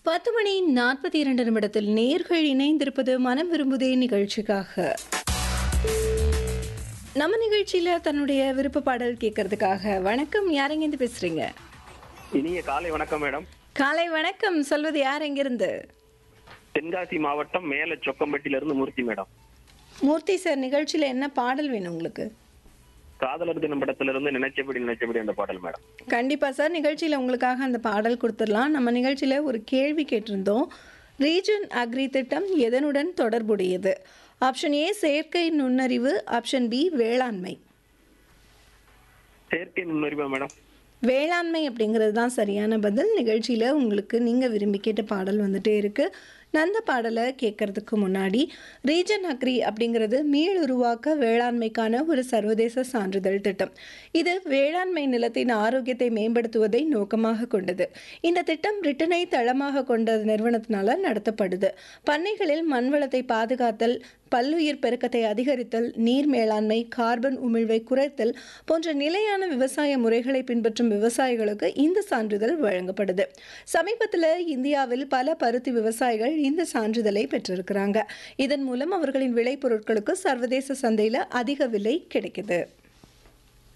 பத்து மணி நாற்பத்தி இரண்டு நிமிடத்தில் நேர்கள் இணைந்திருப்பது மனம் விரும்புதே நிகழ்ச்சிக்காக நம்ம நிகழ்ச்சியில தன்னுடைய விருப்ப பாடல் கேட்கறதுக்காக வணக்கம் யாரெங்கேருந்து பேசுறீங்க இனிய காலை வணக்கம் மேடம் காலை வணக்கம் சொல்வது யார் எங்கிருந்து தென்காசி மாவட்டம் மேல சொக்கம்பட்டியில இருந்து மூர்த்தி மேடம் மூர்த்தி சார் நிகழ்ச்சியில என்ன பாடல் வேணும் உங்களுக்கு காதலர் தினம் படத்துல இருந்து நினைச்சபடி நினைச்சபடி அந்த பாடல் மேடம் கண்டிப்பா சார் நிகழ்ச்சியில உங்களுக்காக அந்த பாடல் கொடுத்துடலாம் நம்ம நிகழ்ச்சியில ஒரு கேள்வி கேட்டிருந்தோம் ரீஜன் அக்ரி திட்டம் எதனுடன் தொடர்புடையது ஆப்ஷன் ஏ செயற்கை நுண்ணறிவு ஆப்ஷன் பி வேளாண்மை செயற்கை நுண்ணறிவா மேடம் வேளாண்மை அப்படிங்கிறது தான் சரியான பதில் நிகழ்ச்சியில் உங்களுக்கு நீங்கள் விரும்பி கேட்ட பாடல் வந்துட்டே இருக்கு அந்த பாடலை கேட்கறதுக்கு முன்னாடி ரீஜன் அக்ரி அப்படிங்கிறது மீள் உருவாக்க வேளாண்மைக்கான ஒரு சர்வதேச சான்றிதழ் திட்டம் இது வேளாண்மை நிலத்தின் ஆரோக்கியத்தை மேம்படுத்துவதை நோக்கமாக கொண்டது இந்த திட்டம் பிரிட்டனை தளமாக கொண்ட நிறுவனத்தினால நடத்தப்படுது பண்ணைகளில் மண்வளத்தை பாதுகாத்தல் பல்லுயிர் பெருக்கத்தை அதிகரித்தல் நீர் மேலாண்மை கார்பன் உமிழ்வை குறைத்தல் போன்ற நிலையான விவசாய முறைகளை பின்பற்றும் விவசாயிகளுக்கு இந்த சான்றிதழ் வழங்கப்படுது சமீபத்தில் இந்தியாவில் பல பருத்தி விவசாயிகள் இந்த சான்றிதழை பெற்றிருக்கிறாங்க இதன் மூலம் அவர்களின் விளைபொருட்களுக்கு சர்வதேச சந்தையில் அதிக விலை கிடைக்குது